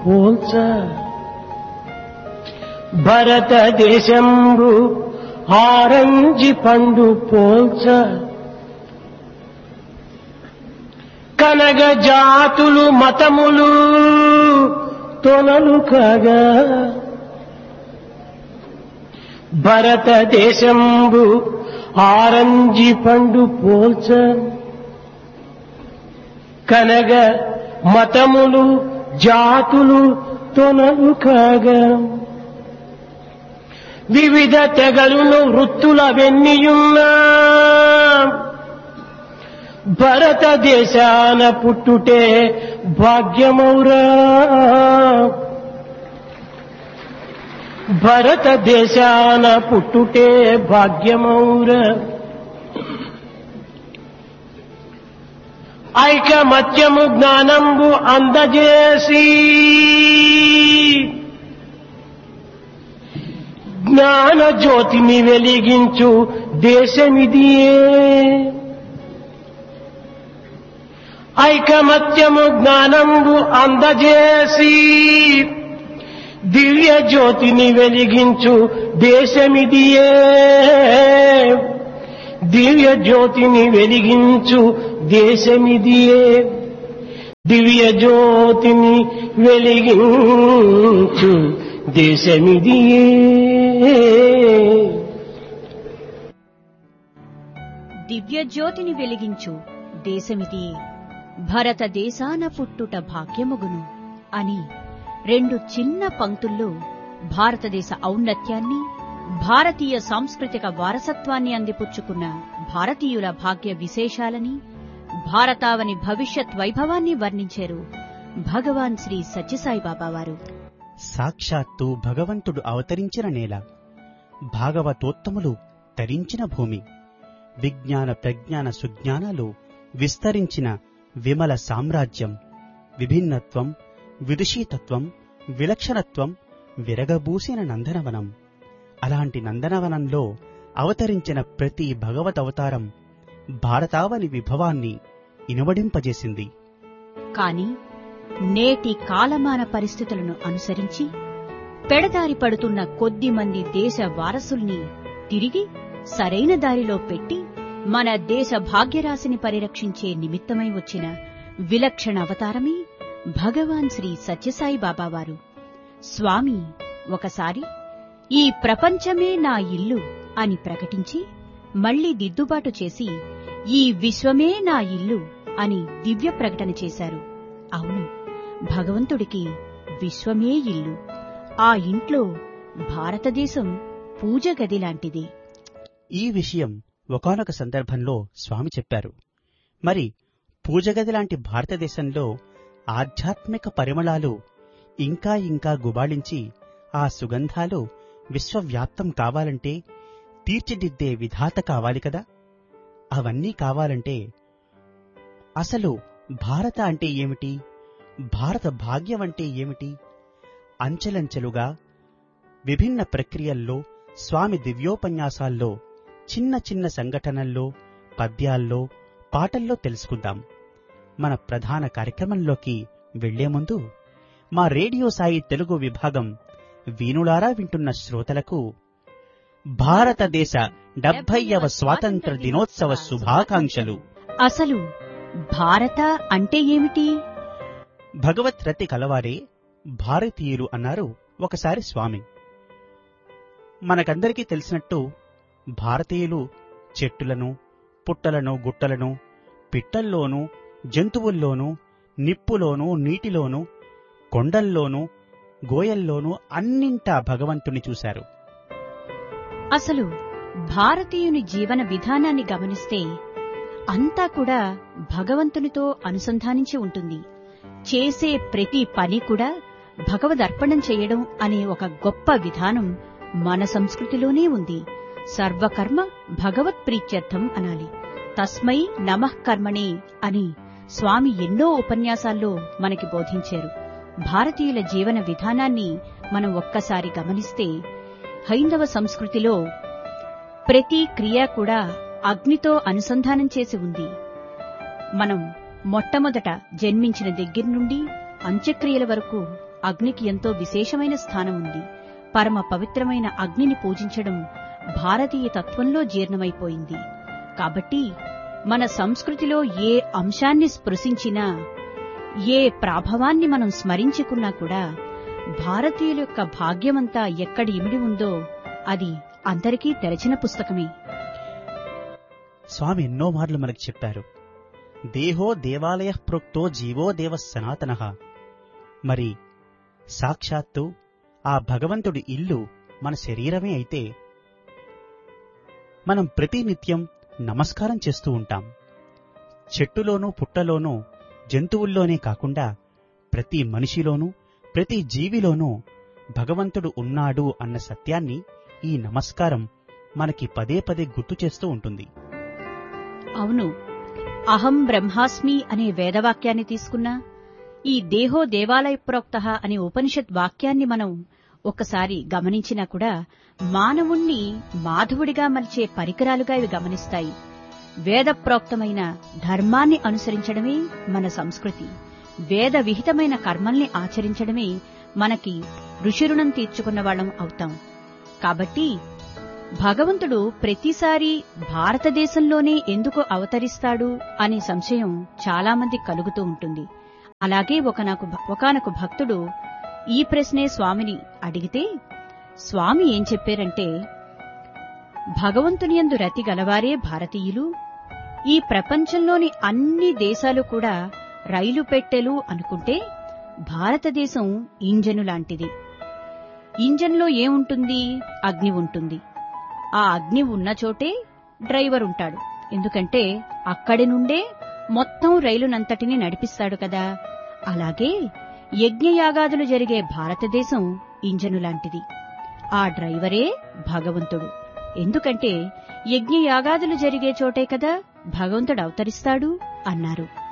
పోల్చ భరతదేశంబు ఆరంజి పండు పోల్చ కనగ జాతులు మతములు తొనలు కాగా భరతదేశంబు ఆరంజి పండు పోల్చ కనగ మతములు జాతులు తొనలు కాగా వివిధ తెగలును వృత్తుల వెన్నియున్నా భరతదేశాన పుట్టుటే భాగ్యమౌరా భరతదేశాన పుట్టుటే భాగ్యమౌరా ఐకమత్యము జ్ఞానంబు అందజేసి జ్ఞాన జ్యోతిని వెలిగించు దేశమిదియే ఐకమత్యము జ్ఞానంబు అందజేసి దివ్య జ్యోతిని వెలిగించు దేశమిదియే దివ్య జ్యోతిని వెలిగించు దేశమిదియే దివ్య జ్యోతిని వెలిగించు దేశమిదియే దివ్యజ్యోతిని వెలిగించు దేశమిది భరతదేశాన పుట్టుట భాగ్యముగును అని రెండు చిన్న పంక్తుల్లో భారతదేశ ఔన్నత్యాన్ని భారతీయ సాంస్కృతిక వారసత్వాన్ని అందిపుచ్చుకున్న భారతీయుల భాగ్య విశేషాలని భారతావని భవిష్యత్ వైభవాన్ని వర్ణించారు భగవాన్ శ్రీ సత్యసాయిబాబా వారు సాక్షాత్తు భగవంతుడు అవతరించిన నేల భాగవతోత్తములు తరించిన భూమి విజ్ఞాన ప్రజ్ఞాన సుజ్ఞానాలు విస్తరించిన విమల సామ్రాజ్యం విభిన్నత్వం విదుషీతత్వం విలక్షణత్వం విరగబూసిన నందనవనం అలాంటి నందనవనంలో అవతరించిన ప్రతి భగవత్ అవతారం భారతావని విభవాన్ని ఇనువడింపజేసింది కాని నేటి కాలమాన పరిస్థితులను అనుసరించి పెడదారి పడుతున్న కొద్ది మంది దేశ వారసుల్ని తిరిగి సరైన దారిలో పెట్టి మన దేశ భాగ్యరాశిని పరిరక్షించే నిమిత్తమై వచ్చిన విలక్షణ అవతారమే భగవాన్ శ్రీ సత్యసాయి బాబావారు స్వామి ఒకసారి ఈ ప్రపంచమే నా ఇల్లు అని ప్రకటించి మళ్లీ దిద్దుబాటు చేసి ఈ విశ్వమే నా ఇల్లు అని దివ్య ప్రకటన చేశారు అవును భగవంతుడికి విశ్వమే ఇల్లు ఆ ఇంట్లో భారతదేశం పూజ గది లాంటిది ఈ విషయం ఒకానొక సందర్భంలో స్వామి చెప్పారు మరి పూజగది లాంటి భారతదేశంలో ఆధ్యాత్మిక పరిమళాలు ఇంకా ఇంకా గుబాళించి ఆ సుగంధాలు విశ్వవ్యాప్తం కావాలంటే తీర్చిదిద్దే విధాత కావాలి కదా అవన్నీ కావాలంటే అసలు భారత అంటే ఏమిటి భారత భాగ్యం అంటే ఏమిటి అంచెలంచెలుగా విభిన్న ప్రక్రియల్లో స్వామి దివ్యోపన్యాసాల్లో చిన్న చిన్న సంఘటనల్లో పద్యాల్లో పాటల్లో తెలుసుకుందాం మన ప్రధాన కార్యక్రమంలోకి వెళ్లే ముందు మా రేడియో సాయి తెలుగు విభాగం వీణులారా వింటున్న శ్రోతలకు భారతదేశ డెబ్బైవ స్వాతంత్ర దినోత్సవ శుభాకాంక్షలు అసలు భారత అంటే ఏమిటి భగవత్ రతి కలవారే భారతీయులు అన్నారు ఒకసారి స్వామి మనకందరికీ తెలిసినట్టు భారతీయులు చెట్టులను పుట్టలను గుట్టలను పిట్టల్లోనూ జంతువుల్లోనూ నిప్పులోనూ నీటిలోనూ కొండల్లోనూ గోయల్లోనూ అన్నింటా భగవంతుని చూశారు అసలు భారతీయుని జీవన విధానాన్ని గమనిస్తే అంతా కూడా భగవంతునితో అనుసంధానించి ఉంటుంది చేసే ప్రతి పని కూడా భగవదర్పణం చేయడం అనే ఒక గొప్ప విధానం మన సంస్కృతిలోనే ఉంది సర్వకర్మ భగవత్ ప్రీత్యర్థం అనాలి తస్మై నమః కర్మణే అని స్వామి ఎన్నో ఉపన్యాసాల్లో మనకి బోధించారు భారతీయుల జీవన విధానాన్ని మనం ఒక్కసారి గమనిస్తే హైందవ సంస్కృతిలో ప్రతి క్రియ కూడా అగ్నితో అనుసంధానం చేసి ఉంది మనం మొట్టమొదట జన్మించిన దగ్గర నుండి అంత్యక్రియల వరకు అగ్నికి ఎంతో విశేషమైన స్థానం ఉంది పరమ పవిత్రమైన అగ్నిని పూజించడం భారతీయ తత్వంలో జీర్ణమైపోయింది కాబట్టి మన సంస్కృతిలో ఏ అంశాన్ని స్పృశించినా ఏ ప్రాభవాన్ని మనం స్మరించుకున్నా కూడా భారతీయుల యొక్క భాగ్యమంతా ఎక్కడి ఇమిడి ఉందో అది అందరికీ తెరచిన పుస్తకమే స్వామి ఎన్నో మార్లు మనకు చెప్పారు దేహో దేవాలయ ప్రోక్తో జీవో దేవ సనాతన మరి సాక్షాత్తు ఆ భగవంతుడి ఇల్లు మన శరీరమే అయితే మనం ప్రతినిత్యం నమస్కారం చేస్తూ ఉంటాం చెట్టులోనూ పుట్టలోనూ జంతువుల్లోనే కాకుండా ప్రతి మనిషిలోనూ ప్రతి జీవిలోనూ భగవంతుడు ఉన్నాడు అన్న సత్యాన్ని ఈ నమస్కారం మనకి పదే పదే గుర్తు చేస్తూ ఉంటుంది అవును అహం బ్రహ్మాస్మి అనే వేదవాక్యాన్ని తీసుకున్నా ఈ దేహో దేవాలయ ప్రోక్త అనే ఉపనిషత్ వాక్యాన్ని మనం ఒక్కసారి గమనించినా కూడా మానవుణ్ణి మాధవుడిగా మలిచే పరికరాలుగా ఇవి గమనిస్తాయి వేద ప్రోక్తమైన ధర్మాన్ని అనుసరించడమే మన సంస్కృతి వేద విహితమైన కర్మల్ని ఆచరించడమే మనకి ఋషిరుణం తీర్చుకున్న వాళ్ళం అవుతాం కాబట్టి భగవంతుడు ప్రతిసారి భారతదేశంలోనే ఎందుకు అవతరిస్తాడు అనే సంశయం చాలామంది కలుగుతూ ఉంటుంది అలాగే ఒకనకు ఒకనొక భక్తుడు ఈ ప్రశ్నే స్వామిని అడిగితే స్వామి ఏం చెప్పారంటే భగవంతుని యందు రతి గలవారే భారతీయులు ఈ ప్రపంచంలోని అన్ని దేశాలు కూడా రైలు పెట్టెలు అనుకుంటే భారతదేశం ఇంజను లాంటిది ఇంజన్లో ఏముంటుంది అగ్ని ఉంటుంది ఆ అగ్ని ఉన్న చోటే డ్రైవర్ ఉంటాడు ఎందుకంటే అక్కడి నుండే మొత్తం రైలునంతటిని నడిపిస్తాడు కదా అలాగే యజ్ఞయాగాదులు జరిగే భారతదేశం ఇంజను లాంటిది ఆ డ్రైవరే భగవంతుడు ఎందుకంటే యజ్ఞయాగాదులు జరిగే చోటే కదా భగవంతుడు అవతరిస్తాడు అన్నారు